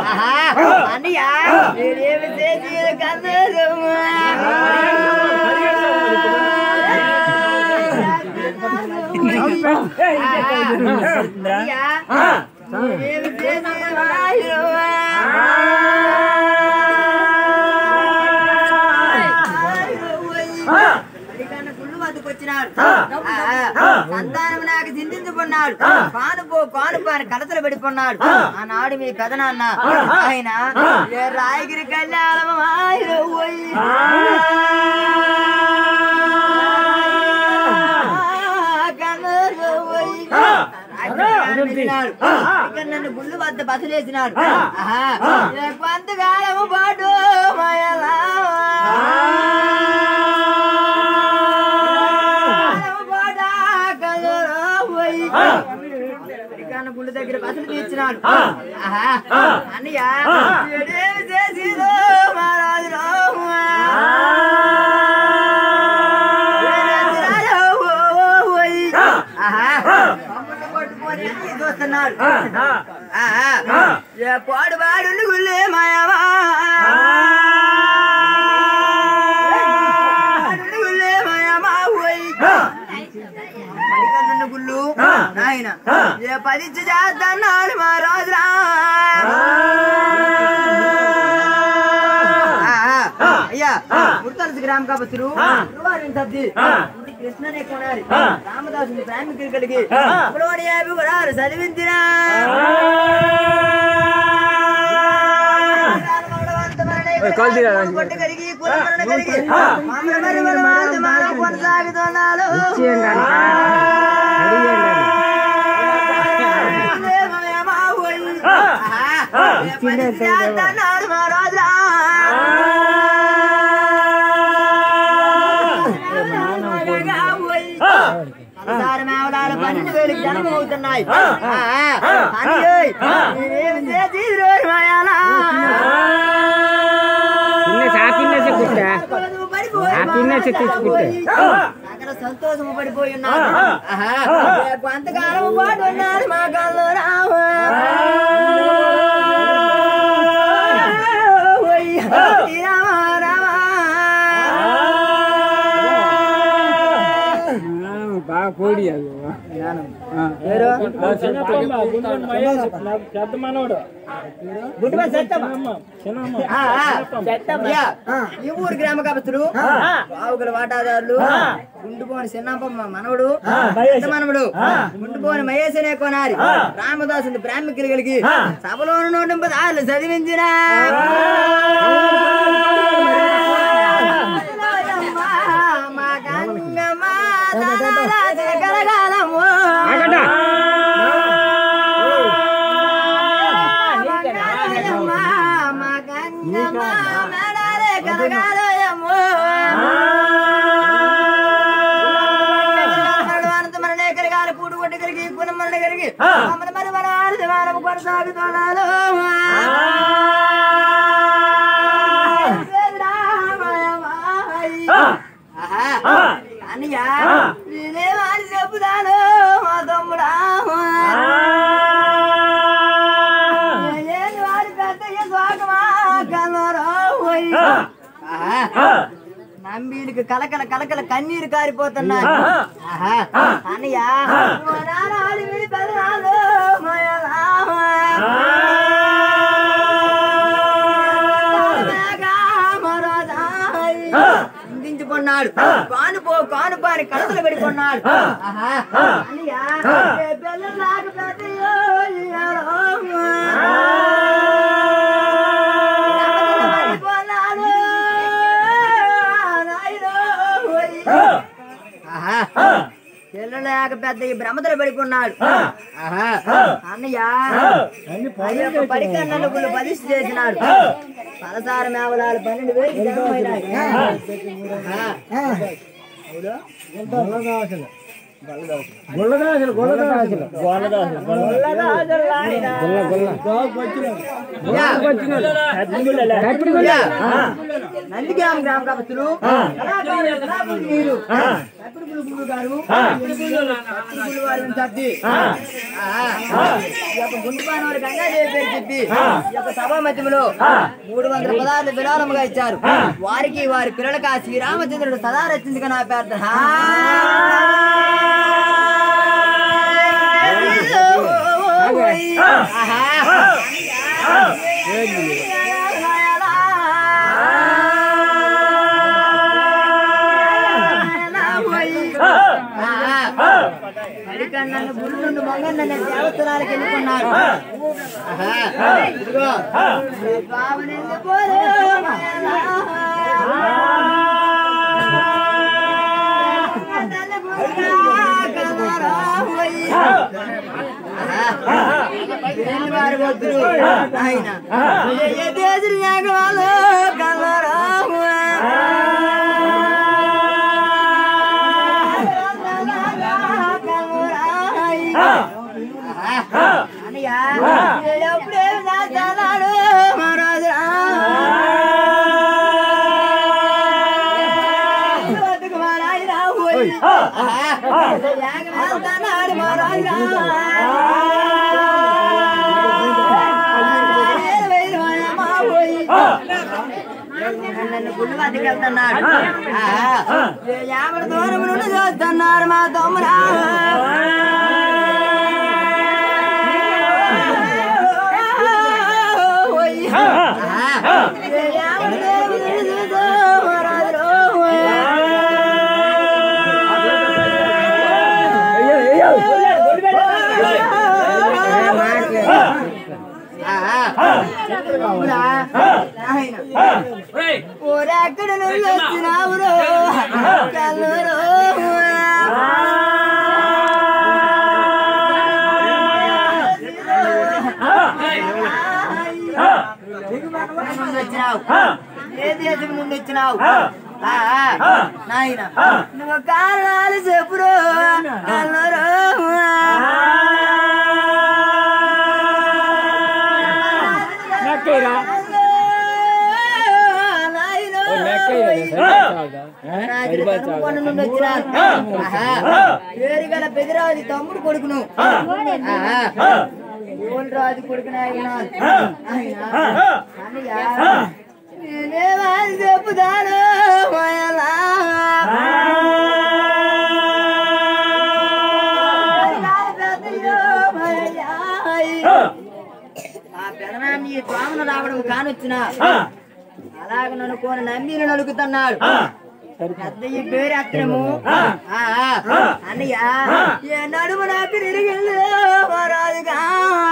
ఆహా, అన్నయ్య నేనేమి చేసి కన్నదమ్మా నేనేమి చేసి గుళ్ళు వద్దకొచ్చినాడు సంతానం నాకు చింతించుకున్నాడు కాను పో కాను పో అని కలతలు పెట్టుకున్నాడు ఆనాడు మీ పెదనాన్న ఆయన ఏ రాయగిరి కళ్యాణం ఆయన పోయి కన్నరు పోయి వెళ్ళినాడు. ఇక్కడ నన్ను గుళ్ళు వద్ద బసలేసినాడు ఆహా. ఏ కొంతకాలము పాటు గుళ్ళు దగ్గర బసలు తీర్చినాడు ఆహా. అన్నయ్య ఏడేమి చేసిదో మహారాజు చూస్తున్నాడు పాడు పాడు గుళ్ళే మాయమా గుళ్ళే మాయమా పోయి మణికర్ణుని గుళ్ళు నాయన ఏ పదిచ్చి చేస్తున్నాడు మా రాజురా అయ్యా గుర్తలసి గ్రామ కాపత్తులు గురువారం సబ్ది ఇది కృష్ణనే కొనాలి రామదాసుని ప్రేమికులు కలిగి అప్పులోని యాభై కొనాలి చదివించినా కొట్టగలిగి కులమరణ కలిగి మామల మరి మన మాట మనం కొనసాగుతున్నాడు పన్నెండు వేలకు జన్మ అవుతున్నాయి అక్కడ సంతోషము పడిపోయి ఉన్నాడు ఆహా. కొంతకాలం పాటు ఉన్నాడు మా కళ్ళు రామ రామ రామ బాగా కోడి అది పెద్ద మనోడు గుడ్డుమ సత్తమ్మ. ఆ, ఆ, అయ్యా, ఈ ఊరు గ్రామ కపస్తులు బావుగల వాటాదారులు గుండుపోని చిన్నప్ప మనవడు పెద్ద మనవడు గుండుపోని మహేశనే కొనాలి రామదాసుని బ్రాహ్మికులు కలిగి సభలోను నూట ఆళ్ళు చదివించిన మా గంగమ్మ దళాల కలగాలము. మా గంగమ్మ మెడలే కలగాలయము. అనంతమరణ కలిగాలి కూడు కొట్టి కలిగి కునమరణ కలిగి మమ్మల్ని మరి మన ఆడది వారం కొనసాగుతున్నాడు అన్నయ్య నేనే వాడి చెప్పుతాను మా తమ్ముడా నేను వాడి పెద్దయ్య స్వాగమా కలరాయి నంబీడికి కలకల కలకల కన్నీరు కారిపోతున్నాయి ఆహా. అన్నయ్య ఓ నారాలు విడి పెదనాలు మయలామా. చిందించుకున్నాడు కాను పో కాను పారి కడతలు పెట్టుకున్నాడు ఆహా. అన్నయ్య ఏ పిల్లలు లేకపోతేయో ఇయ్యాలో. పడిపోనాడు. నాయనో. ఆహా. పిల్లలు లేక పెద్ద ఈ భ్రమతలు పడిపోన్నాడు ఆహా. అన్నయ్య అయ్యప్ప పరికన్నాలు గుళ్ళు బలిసి చేసినాడు పలసార మేవలాలు పన్నెండు వేలు జన్మైనాయి. ఆహా. గుల్లదాసులు గుల్లదాసులు యా. నందిగ్రామ గ్రామ కపస్తులు కళాకారులు, కళాకారులు మీరు ఎప్పుడు గురువు గారు ఎప్పుడు గురువు వారిని చెప్పి ఆ, ఈ యొక్క గుండుపాన వారి గంగాదేవి పేరు చెప్పి ఈ యొక్క సభా మధ్యములో మూడు వందల పదార్లు విరాళముగా ఇచ్చారు వారికి వారి పిల్లలకు ఆ శ్రీరామచంద్రుడు సదా రచించుగా నా ప్రార్థన నన్ను గురు నుండి మొంగన్న దేవస్థానాలకు ఎన్నుకున్నారు ఆహా. ఇదిగో ఈ బావనెందు పోరే మాయలా. నన్ను గురుగా కలరా పోయి. ఆహా. వీళ్ళు వారి వద్దురు. ఆయన. ఏ దేశం యాగవాలో కలరా అన్నయ్య ఎప్పుడే నాడు మహారాజు యాగనాడు మహారాజు నన్ను గుళ్ళు వద్దకు వెళ్తున్నాడు యాభై దూరం నుండి చూస్తున్నారు మా తమ్ముడా ఊరెక్కడ నుండి వచ్చినావురో కల్లూరు నుండి వచ్చినావు ఏ దేశం నుండి వచ్చినావు ఆ, ఆ, నాయన నువ్వు కారణాలు చెప్పురు కల్లూరు నెక్కయ్యరా నాయనా. నెక్కయ్య కొండ నుండి వచ్చినారు ఆహా. పేరు గల పెదిరాజు తమ్ముడు కొడుకును ఆహా. ఓన్ రాజు కొడుకున ఆయన ఆయన. అన్నయ్య, నేనేమని చెప్పుతాను మాయలా. పెద్దయ్యో మాయలా. ఆ పెదనాన్ని స్వామిని రావడం కానొచ్చిన అలాగ నన్నుకోని నమ్మి నలుగుతున్నాడు పెద్ద ఈ పేరు అత్తము అన్నయ్య ఏ నడుము నాకు తిరిగిల్లు రాజుగా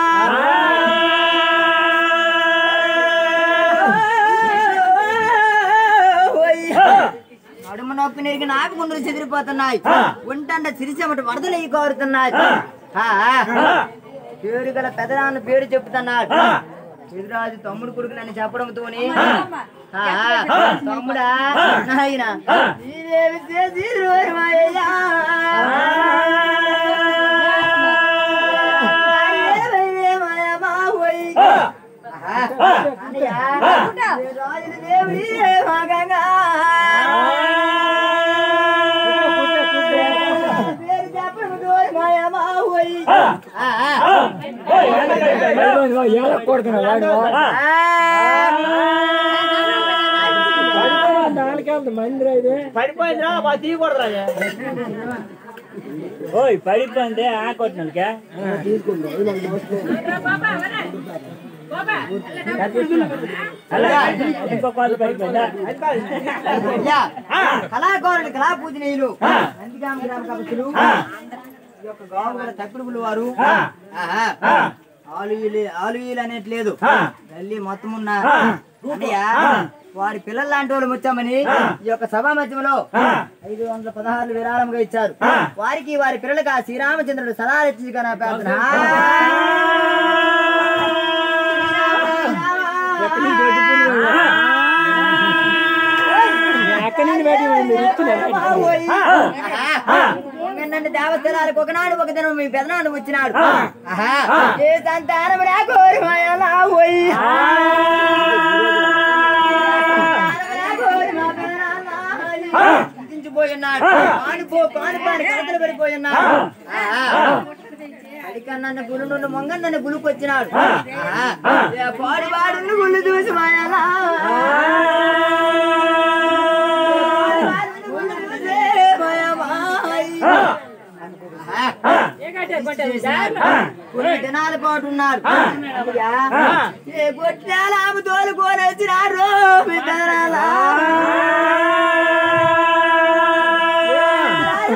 నడుము నొప్పి నిరిగి నాకు గుండెలు చెదిరిపోతున్నాయి ఒంటంట సిరిసెమటి వరదలు అయ్యి కోరుతున్నాయి పేరు గల పెదనాన్న పేరు చెప్తున్నాడు ఎదురాజు తమ్ముడు కొడుకు నన్ను చెప్పడంతోని ఆ, తమ్ముడా నాయన నీవేమి చేసి మాయ్యా రాజుల దేవుడి మగంగా పేరు చెప్పడం తోని మాయమా పోయి ఎలా కొడుతున్నాడు నాలుగేళ్ళ మంది ఇది పడిపోయిందిరా మా తీయకూడదురా ఓయ్ పడిపోయింది ఆ కొట్టినకే ఇంకో కాలు పడిపోయిందా అయ్యా, కళాకారుడు కళా పూజనీయులు నందిగామ గ్రామ కవితులు ఈ యొక్క గావుగల తక్కుడుగులు వారు ఆహా. ఆలుయిలు ఆలుయిలు అనేట్లేదు తల్లి మొత్తం ఉన్న అన్నయ్య వారి పిల్లల లాంటి వాళ్ళు వచ్చామని ఈ యొక్క సభా మధ్యంలో ఐదు వందల పదహారు విరాళంగా ఇచ్చారు వారికి వారి పిల్లలకు ఆ శ్రీరామచంద్రుడు సదా రచించుగా నా ప్రార్థన ఎక్కడి నుండి బయటికి పోయింది? మీరు ఇచ్చిన బయటికి. నన్ను దేవస్థలాలకు ఒకనాడు ఒక దినం మీ పెదనాడు వచ్చినాడు ఆహా. ఏ సంతానం నాకు మాయలా పోయి పోయినాడు పాడిపో పాడి పాడి కథలు పడిపోయినాడు అడికన్న గులు నుండి మొంగన్న గులుకొచ్చినాడు పాడి పాడు గుళ్ళు చూసి మాయలా కొన్ని దినాల పాటు ఉన్నారు అయ్యా, ఏ గొట్టాల ఆమె తోలుకొని వచ్చినారు మీ పెదనాల.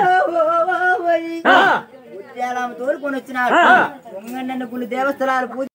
గొట్టాల ఆమె తోలుకొని వచ్చినారు దొంగ నన్ను కొన్ని దేవస్థలాలు పూజ